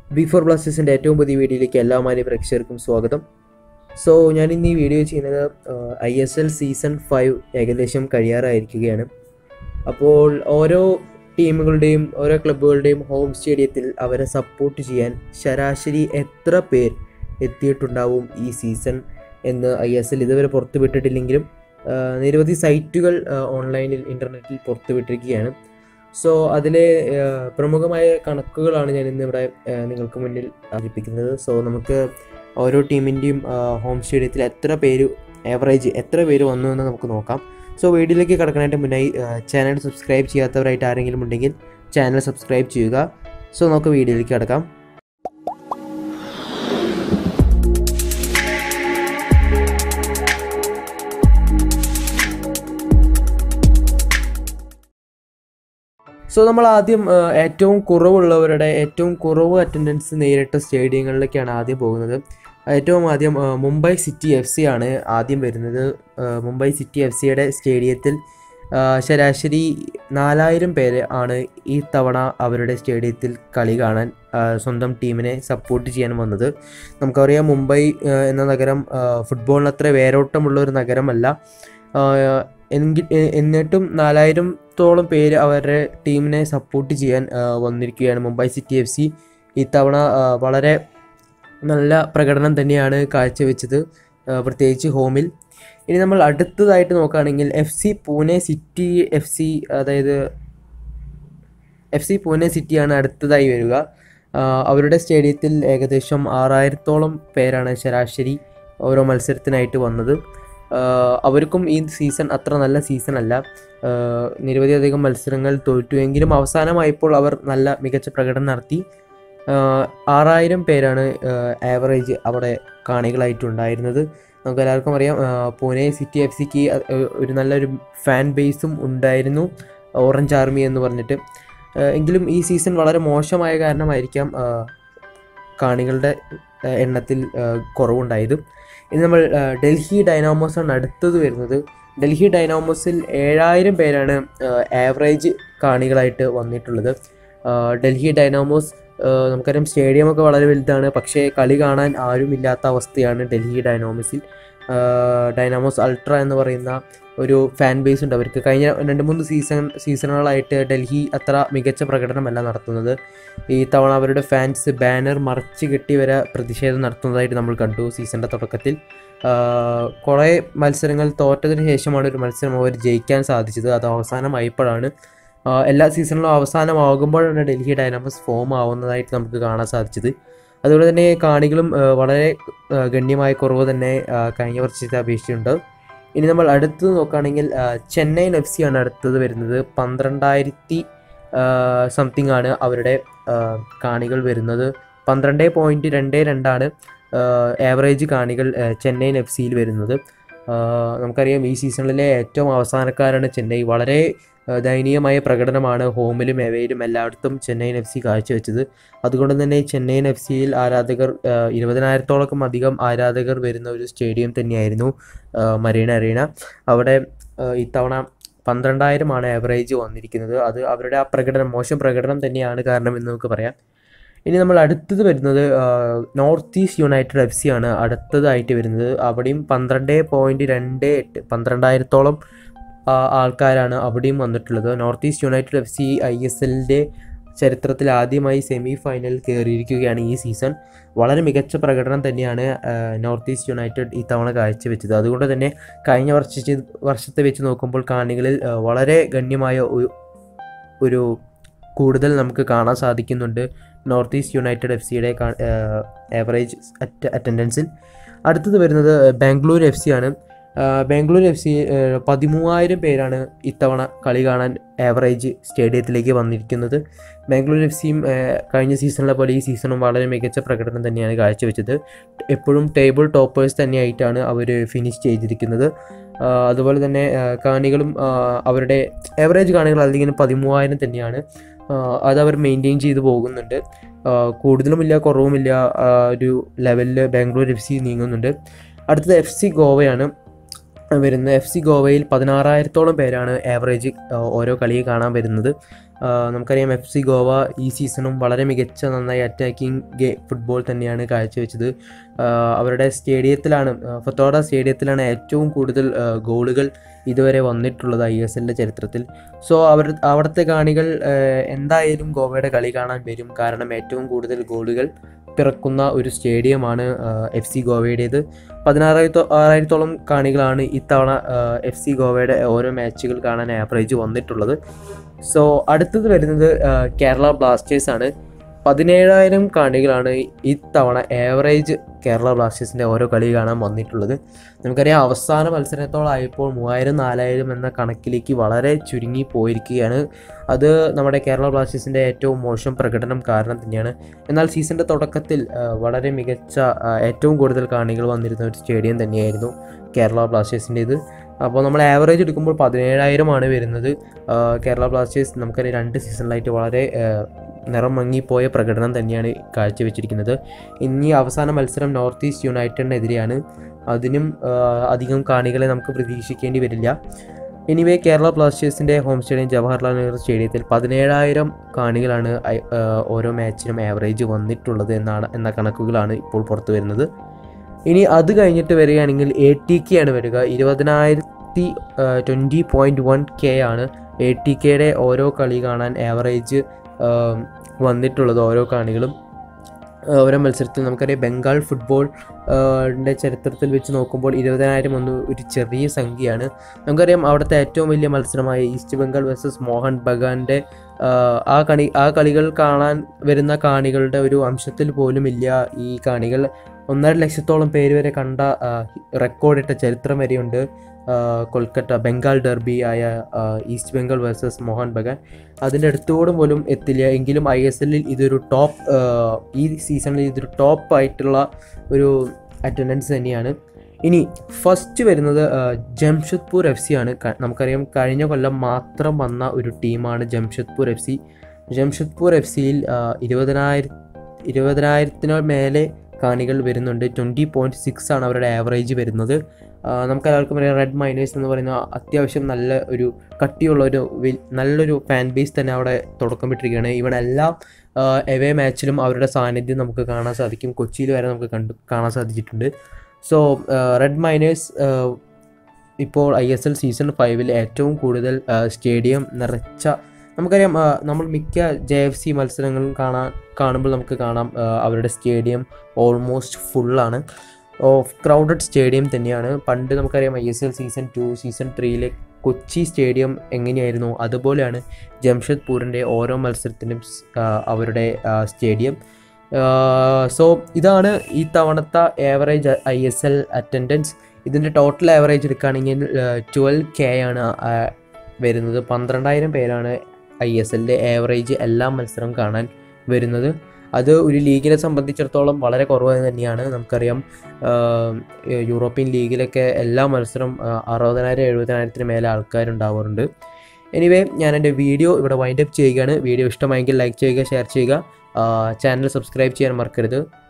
B four ബ്ലാസ്റ്റേഴ്സിൻ്റെ ഏറ്റവും പുതിയ വീഡിയോയിലേക്ക് എല്ലാ മാന്യ പ്രേക്ഷകർക്കും സ്വാഗതം സോ ഞാൻ ഇന്ന് ഈ വീഡിയോ ചെയ്യുന്നത് I S L season five ഏകദേശം കഴിയാറായിരിക്കുകയാണ് അപ്പോൾ ഓരോ ടീമുകളുടെയും ഓരോ ക്ലബ്ബുകളുടെയും ഹോം സ്റ്റേഡിയത്തിൽ അവരെ സപ്പോർട്ട് ചെയ്യാൻ ശരാശരി എത്ര പേർ എത്തിയിട്ടുണ്ടാവും ഈ സീസൺ എന്ന് ഐ എസ് എൽ ഇതുവരെ പുറത്തുവിട്ടിട്ടില്ലെങ്കിലും ആ, നിരവധി സൈറ്റുകൾ ആ, ഓൺലൈനിൽ ഇൻ്റർനെറ്റിൽ പുറത്തുവിട്ടിരിക്കുകയാണ് സോ അതിലെ ആ, പ്രമുഖമായ കണക്കുകളാണ് ഞാൻ ഇന്നിവിടെ ആ, നിങ്ങൾക്ക് മുന്നിൽ അവതരിപ്പിക്കുന്നത് സോ നമുക്ക് ഓരോ ടീമിൻ്റെയും ഹോം സ്റ്റേഡിയത്തിൽ എത്ര പേര് ആവറേജ് എത്ര പേര് വന്നു എന്ന് നമുക്ക് നോക്കാം സോ വീഡിയോയിലേക്ക് കിടക്കാനായിട്ട് മുന്നായി ചാനൽ സബ്സ്ക്രൈബ് ചെയ്യാത്തവരായിട്ട് ആരെങ്കിലും ഉണ്ടെങ്കിൽ ചാനൽ സബ്സ്ക്രൈബ് ചെയ്യുക സോ നമുക്ക് വീഡിയോയിലേക്ക് കിടക്കാം സോ നമ്മൾ ആദ്യം ആ, ഏറ്റവും കുറവുള്ളവരുടെ ഏറ്റവും കുറവ് അറ്റൻഡൻസ് നേരിട്ട സ്റ്റേഡിയങ്ങളിലേക്കാണ് ആദ്യം പോകുന്നത് ഏറ്റവും ആദ്യം ആ, മുംബൈ സിറ്റി എഫ് സി ആണ് ആദ്യം വരുന്നത് ആ, മുംബൈ സിറ്റി എഫ് സിയുടെ സ്റ്റേഡിയത്തിൽ ആ, ശരാശരി നാലായിരം പേര് ആണ് ഈ തവണ അവരുടെ സ്റ്റേഡിയത്തിൽ കളി കാണാൻ ആ, സ്വന്തം ടീമിനെ സപ്പോർട്ട് ചെയ്യാൻ വന്നത് നമുക്കറിയാം മുംബൈ ആ, എന്ന നഗരം ആ, ഫുട്ബോളിന് അത്ര വേരോട്ടമുള്ള ഒരു നഗരമല്ല ആ, എങ്കിൽ എ- എന്നിട്ടും നാലായിരത്തോളം പേര് അവരുടെ ടീമിനെ സപ്പോർട്ട് ചെയ്യാൻ ആ, വന്നിരിക്കുകയാണ് മുംബൈ സിറ്റി എഫ് സി ഇത്തവണ ആ, വളരെ നല്ല പ്രകടനം തന്നെയാണ് കാഴ്ചവെച്ചത് ആ, പ്രത്യേകിച്ച് ഹോമിൽ ഇനി നമ്മൾ അടുത്തതായിട്ട് നോക്കുകയാണെങ്കിൽ F C Pune City F C അതായത് എഫ് സി പൂനെ സിറ്റിയാണ് അടുത്തതായി വരിക ആ, അവരുടെ സ്റ്റേഡിയത്തിൽ ഏകദേശം ആറായിരത്തോളം പേരാണ് ശരാശരി ഓരോ മത്സരത്തിനായിട്ട് വന്നത് ആ, അവർക്കും ഈ സീസൺ അത്ര നല്ല സീസൺ അല്ല ആ, നിരവധി അധികം മത്സരങ്ങൾ തോറ്റുവെങ്കിലും അവസാനമായപ്പോൾ അവർ നല്ല മികച്ച പ്രകടനം നടത്തി ആ, ആറായിരം പേരാണ് ആവറേജ് അവിടെ കാണികളായിട്ടുണ്ടായിരുന്നത് നമുക്ക് എല്ലാവർക്കും അറിയാം ആ, പൂനെ സിറ്റി എഫ് സിക്ക് ഒരു നല്ലൊരു ഫാൻ ബേസും ഉണ്ടായിരുന്നു ഓറഞ്ച് ആർമി എന്ന് പറഞ്ഞിട്ട് ആ, എങ്കിലും ഈ സീസൺ വളരെ മോശമായ കാരണമായിരിക്കാം ആ, കാണികളുടെ ആ, എണ്ണത്തിൽ ആ, കുറവുണ്ടായത് ഇനി നമ്മൾ ആ, ഡൽഹി ഡൈനാമോസ് ആണ് അടുത്തത് വരുന്നത് ഡൽഹി ഡൈനാമോസിൽ ഏഴായിരം പേരാണ് ആവറേജ് കാണികളായിട്ട് വന്നിട്ടുള്ളത് ആ, ഡൽഹി ഡൈനാമോസ് ആ, നമുക്കറിയാം സ്റ്റേഡിയമൊക്കെ വളരെ വലുതാണ് പക്ഷേ കളി കാണാൻ ആരുമില്ലാത്ത അവസ്ഥയാണ് ഡൽഹി ഡൈനാമോസിൽ ആ, ഡൈനാമോസ് അൾട്ര എന്ന് പറയുന്ന ഒരു ഫാൻ ബേസ് ഉണ്ട് അവർക്ക് കഴിഞ്ഞ രണ്ട് മൂന്ന് സീസൺ സീസണുകളായിട്ട് ഡൽഹി അത്ര മികച്ച പ്രകടനമല്ല നടത്തുന്നത് ഈ തവണ അവരുടെ ഫാൻസ് ബാനർ മറച്ച് കെട്ടി വരെ പ്രതിഷേധം നടത്തുന്നതായിട്ട് നമ്മൾ കണ്ടു സീസണിൻ്റെ തുടക്കത്തിൽ ആ, കുറേ മത്സരങ്ങൾ തോറ്റതിന് ശേഷമാണ് ഒരു മത്സരം അവർ ജയിക്കാൻ സാധിച്ചത് അത് അവസാനമായപ്പോഴാണ് ആ, എല്ലാ സീസണിലും അവസാനമാകുമ്പോഴാണ് ഡൽഹി ഡൈനാമോസ് ഫോം ആവുന്നതായിട്ട് നമുക്ക് കാണാൻ സാധിച്ചത് അതുപോലെ തന്നെ കാണികളും ആ, വളരെ ആ, ഗണ്യമായ കുറവ് തന്നെ ആ, കഴിഞ്ഞ വർഷത്തെ അപേക്ഷിച്ചുണ്ട് ഇനി നമ്മൾ അടുത്തത് നോക്കുകയാണെങ്കിൽ ആ, ചെന്നൈയിൻ എഫ് സി ആണ് അടുത്തത് വരുന്നത് പന്ത്രണ്ടായിരത്തി സംതിങ് ആണ് അവരുടെ ആ, കാണികൾ വരുന്നത് പന്ത്രണ്ട് പോയിൻറ്റ് രണ്ട് രണ്ടാണ് ആവറേജ് കാണികൾ ആ, ചെന്നൈയിൻ എഫ് സിയിൽ വരുന്നത് ആ, നമുക്കറിയാം ഈ സീസണിലെ ഏറ്റവും അവസാനക്കാരാണ് ചെന്നൈ വളരെ ആ, ദയനീയമായ പ്രകടനമാണ് ഹോമിലും എവയിലും എല്ലായിടത്തും ചെന്നൈയിൻ എഫ് സി കാഴ്ചവെച്ചത് അതുകൊണ്ട് തന്നെ ചെന്നൈയിൻ എഫ് സിയിൽ ആരാധകർ ആ, ഇരുപതിനായിരത്തോളം അധികം ആരാധകർ വരുന്ന ഒരു സ്റ്റേഡിയം തന്നെയായിരുന്നു ആ, മറീന അറീന അവിടെ ആ, ഇത്തവണ പന്ത്രണ്ടായിരമാണ് ആവറേജ് വന്നിരിക്കുന്നത് അത് അവരുടെ ആ പ്രകടനം മോശം പ്രകടനം തന്നെയാണ് കാരണം എന്ന് നമുക്ക് പറയാം ഇനി നമ്മൾ അടുത്തത് വരുന്നത് ആ, North East United F C ആണ് അടുത്തതായിട്ട് വരുന്നത് അവിടെയും പന്ത്രണ്ട് പോയിൻറ്റ് രണ്ട് എട്ട് പന്ത്രണ്ടായിരത്തോളം ആ, ആൾക്കാരാണ് അവിടെയും വന്നിട്ടുള്ളത് North East United F C I S എല്ലിൻ്റെ ചരിത്രത്തിൽ ആദ്യമായി സെമി ഫൈനൽ കയറിയിരിക്കുകയാണ് ഈ സീസൺ വളരെ മികച്ച പ്രകടനം തന്നെയാണ് ആ, നോർത്ത് ഈസ്റ്റ് യുണൈറ്റഡ് ഈ തവണ കാഴ്ചവെച്ചത് അതുകൊണ്ട് തന്നെ കഴിഞ്ഞ വർഷ വർഷത്തെ വെച്ച് നോക്കുമ്പോൾ കാണികളിൽ ആ, വളരെ ഗണ്യമായ ഒരു- ഒരു കൂടുതൽ നമുക്ക് കാണാൻ സാധിക്കുന്നുണ്ട് നോർത്ത് ഈസ്റ്റ് യുണൈറ്റഡ് എഫ് സിയുടെ ആവറേജ് അറ്റൻഡൻസിൽ അടുത്തത് വരുന്നത് ബാംഗ്ലൂർ എഫ് സി ആണ് ആ, ബാംഗ്ലൂർ എഫ് സി പതിമൂവായിരം പേരാണ് ഇത്തവണ കളി കാണാൻ ആവറേജ് സ്റ്റേഡിയത്തിലേക്ക് വന്നിരിക്കുന്നത് ബാംഗ്ലൂർ എഫ് സിയും കഴിഞ്ഞ സീസണിലെ പോലെ ഈ സീസണും വളരെ മികച്ച പ്രകടനം തന്നെയാണ് കാഴ്ചവെച്ചത് എപ്പോഴും ടേബിൾ ടോപ്പേഴ്സ് തന്നെയായിട്ടാണ് അവർ ഫിനിഷ് ചെയ്തിരിക്കുന്നത് ആ, അതുപോലെ തന്നെ ആ, കാണികളും ആ, അവരുടെ ആവറേജ് കാണികൾ അല്ലെങ്കിൽ പതിമൂവായിരം തന്നെയാണ് ആ, അത് അവർ മെയിൻറ്റെയിൻ ചെയ്ത് പോകുന്നുണ്ട് ആ, കൂടുതലുമില്ല കുറവുമില്ല ആ, ഒരു ലെവലിൽ ബാംഗ്ലൂർ എഫ് സി നീങ്ങുന്നുണ്ട് അടുത്തത് എഫ് സി ഗോവയാണ് വരുന്ന എഫ് സി ഗോവയിൽ പതിനാറായിരത്തോളം പേരാണ് ആവറേജ് ഓരോ കളി കാണാൻ വരുന്നത് ആ, നമുക്കറിയാം എഫ് സി ഗോവ ഈ സീസണും വളരെ മികച്ച നന്നായി അറ്റാക്കിംഗ് ഗെ ഫുട്ബോൾ തന്നെയാണ് കാഴ്ചവെച്ചത് ആ, അവരുടെ സ്റ്റേഡിയത്തിലാണ് ആ, ഫത്തോഡ സ്റ്റേഡിയത്തിലാണ് ഏറ്റവും കൂടുതൽ ആ, ഗോളുകൾ ഇതുവരെ വന്നിട്ടുള്ളത് ഐ എസ് എല്ലിൻ്റെ ചരിത്രത്തിൽ സോ അവർ അവിടുത്തെ കാണികൾ ആ, എന്തായാലും ഗോവയുടെ കളി കാണാൻ വരും കാരണം ഏറ്റവും കൂടുതൽ ഗോളുകൾ പിറക്കുന്ന ഒരു സ്റ്റേഡിയമാണ് എഫ് സി ഗോവയുടേത് പതിനാറായിരത്തോ ആറായിരത്തോളം കാണികളാണ് ഇത്തവണ എഫ് സി ഗോവയുടെ ഓരോ മാച്ചുകൾ കാണാൻ ആവറേജ് വന്നിട്ടുള്ളത് സോ അടുത്തത് വരുന്നത് ആ, കേരള ബ്ലാസ്റ്റേഴ്സ് ആണ് പതിനേഴായിരം കാണികളാണ് ഇത്തവണ ആവറേജ് കേരള ബ്ലാസ്റ്റേഴ്സിൻ്റെ ഓരോ കളി കാണാൻ വന്നിട്ടുള്ളത് നമുക്കറിയാം അവസാന മത്സരത്തോളായപ്പോൾ മൂവായിരം നാലായിരം എന്ന കണക്കിലേക്ക് വളരെ ചുരുങ്ങി പോയിരിക്കുകയാണ് അത് നമ്മുടെ കേരള ബ്ലാസ്റ്റേഴ്സിൻ്റെ ഏറ്റവും മോശം പ്രകടനം കാരണം തന്നെയാണ് എന്നാൽ സീസണിൻ്റെ തുടക്കത്തിൽ ആ, വളരെ മികച്ച ആ, ഏറ്റവും കൂടുതൽ കാണികൾ വന്നിരുന്ന ഒരു സ്റ്റേഡിയം തന്നെയായിരുന്നു കേരള ബ്ലാസ്റ്റേഴ്സിൻ്റേത് അപ്പോൾ നമ്മൾ ആവറേജ് എടുക്കുമ്പോൾ പതിനേഴായിരമാണ് വരുന്നത് ആ, കേരള ബ്ലാസ്റ്റേഴ്സ് നമുക്കറിയാം രണ്ട് സീസണിലായിട്ട് വളരെ ആ, നിറം മങ്ങിപ്പോയ പ്രകടനം തന്നെയാണ് കാഴ്ചവെച്ചിരിക്കുന്നത് ഇനി അവസാന മത്സരം നോർത്ത് ഈസ്റ്റ് യുണൈറ്റഡിനെതിരെയാണ് അതിനും ആ, അധികം കാണികളെ നമുക്ക് പ്രതീക്ഷിക്കേണ്ടി വരില്ല എനിവേ കേരള ബ്ലാസ്റ്റേഴ്സിൻ്റെ ഹോം സ്റ്റേഡിയം ജവഹർലാൽ നെഹ്റു സ്റ്റേഡിയത്തിൽ പതിനേഴായിരം കാണികളാണ് ഐ- ആ, ഓരോ മാച്ചിനും ആവറേജ് വന്നിട്ടുള്ളത് എന്നാണ് എന്ന കണക്കുകളാണ് ഇപ്പോൾ പുറത്തു വരുന്നത് ഇനി അത് കഴിഞ്ഞിട്ട് വരികയാണെങ്കിൽ എ ടി കെ ആണ് വരിക ഇരുപതിനായിരത്തി ട്വൻറ്റി പോയിൻറ്റ് വൺ കെ ആണ് എ ടി കെയുടെ ഓരോ കളി കാണാൻ ആവറേജ് വന്നിട്ടുള്ളത് ഓരോ കാണികളും ആ, ഓരോ മത്സരത്തിൽ നമുക്കറിയാം ബംഗാൾ ഫുട്ബോൾ ൻ്റെ ചരിത്രത്തിൽ വെച്ച് നോക്കുമ്പോൾ ഇരുപതിനായിരം ഒന്ന് ഒരു ചെറിയ സംഖ്യയാണ് നമുക്കറിയാം അവിടുത്തെ ഏറ്റവും വലിയ മത്സരമായ ഈസ്റ്റ് ബംഗാൾ വേഴ്സസ് മോഹൻ ബഗാൻ്റെ ആ കളി ആ കളികൾ കാണാൻ വരുന്ന കാണികളുടെ ഒരു അംശത്തിൽ പോലും ഇല്ല ഈ കാണികൾ ഒന്നര ലക്ഷത്തോളം പേര് വരെ കണ്ട ആ, റെക്കോർഡിട്ട ചരിത്രം വരെയുണ്ട് ആ, കൊൽക്കത്ത ബംഗാൾ ഡെർബി ആയ ആ, ഈസ്റ്റ് ബംഗാൾ വേഴ്സസ് മോഹൻ ബഗാൻ അതിൻ്റെ അടുത്തുകൂടെ പോലും എത്തില്ല എങ്കിലും ഐ എസ് എല്ലിൽ ഇതൊരു ടോപ്പ് ഈ സീസണിൽ ഇതൊരു ടോപ്പ് ആയിട്ടുള്ള ഒരു അറ്റൻഡൻസ് തന്നെയാണ് ഇനി ഫസ്റ്റ് വരുന്നത് ആ, ജംഷഡ്പൂർ എഫ് സി ആണ് ക- നമുക്കറിയാം കഴിഞ്ഞ കൊല്ലം മാത്രം വന്ന ഒരു ടീമാണ് Jamshedpur F C Jamshedpur F സിയിൽ ഇരുപതിനായിരം ഇരുപതിനായിരത്തിന് മേലെ കാണികൾ വരുന്നുണ്ട് ട്വൻറ്റി പോയിൻറ്റ് സിക്സ് ആണ് അവരുടെ ആവറേജ് വരുന്നത് ആ, നമുക്കെല്ലാവർക്കും അറിയാം റെഡ് മൈനേഴ്സ് എന്ന് പറയുന്ന അത്യാവശ്യം നല്ല ഒരു കട്ടിയുള്ള ഒരു വൽ- നല്ലൊരു ഫാൻ ബേസ് തന്നെ അവിടെ തുടക്കമിട്ടിരിക്കുകയാണ് ഇവിടെ എല്ലാ എവേ മാച്ചിലും അവരുടെ സാന്നിധ്യം നമുക്ക് കാണാൻ സാധിക്കും കൊച്ചിയിൽ വരെ നമുക്ക് കണ്ടു കാണാൻ സാധിച്ചിട്ടുണ്ട് സോ റെഡ് മൈനേഴ്സ് ഇപ്പോൾ ഐ എസ് എൽ സീസൺ ഫൈവിൽ ഏറ്റവും കൂടുതൽ ആ, സ്റ്റേഡിയം നിറച്ച നമുക്കറിയാം ആ, നമ്മൾ മിക്ക ജെ എഫ് സി മത്സരങ്ങളും കാണാൻ കാണുമ്പോൾ നമുക്ക് കാണാം ആ, അവരുടെ സ്റ്റേഡിയം ഓൾമോസ്റ്റ് ഫുള്ളാണ് ഓഫ് ക്രൗഡഡ് സ്റ്റേഡിയം തന്നെയാണ് പണ്ട് നമുക്കറിയാം I S L season two season ത്രീയിലെ കൊച്ചി സ്റ്റേഡിയം എങ്ങനെയായിരുന്നു അതുപോലെയാണ് ജംഷഡ്പൂരിൻ്റെ ഓരോ മത്സരത്തിനും സ്- ആ, അവരുടെ ആ, സ്റ്റേഡിയം സോ ഇതാണ് ഈ തവണത്തെ average I S L attendance ഇതിൻ്റെ ടോട്ടൽ ആവറേജ് എടുക്കുകയാണെങ്കിൽ ട്വൽവ് കെ ആണ് ആ, വരുന്നത് പന്ത്രണ്ടായിരം പേരാണ് ഐ എസ് എല്ലിൻ്റെ ആവറേജ് എല്ലാ മത്സരവും കാണാൻ വരുന്നത് അത് ഒരു ലീഗിനെ സംബന്ധിച്ചിടത്തോളം വളരെ കുറവ് തന്നെയാണ് നമുക്കറിയാം ആ, യൂറോപ്യൻ ലീഗിലൊക്കെ എല്ലാ മത്സരം ആ, അറുപതിനായിരം എഴുപതിനായിരത്തിന് മേലെ ആൾക്കാരുണ്ടാവാറുണ്ട് എനിവേ ഞാൻ എൻ്റെ വീഡിയോ ഇവിടെ വൈൻഡ് അപ്പ് ചെയ്യുകയാണ് വീഡിയോ ഇഷ്ടമായെങ്കിൽ ലൈക്ക് ചെയ്യുക ഷെയർ ചെയ്യുക ചാനൽ സബ്സ്ക്രൈബ് ചെയ്യാൻ മറക്കരുത്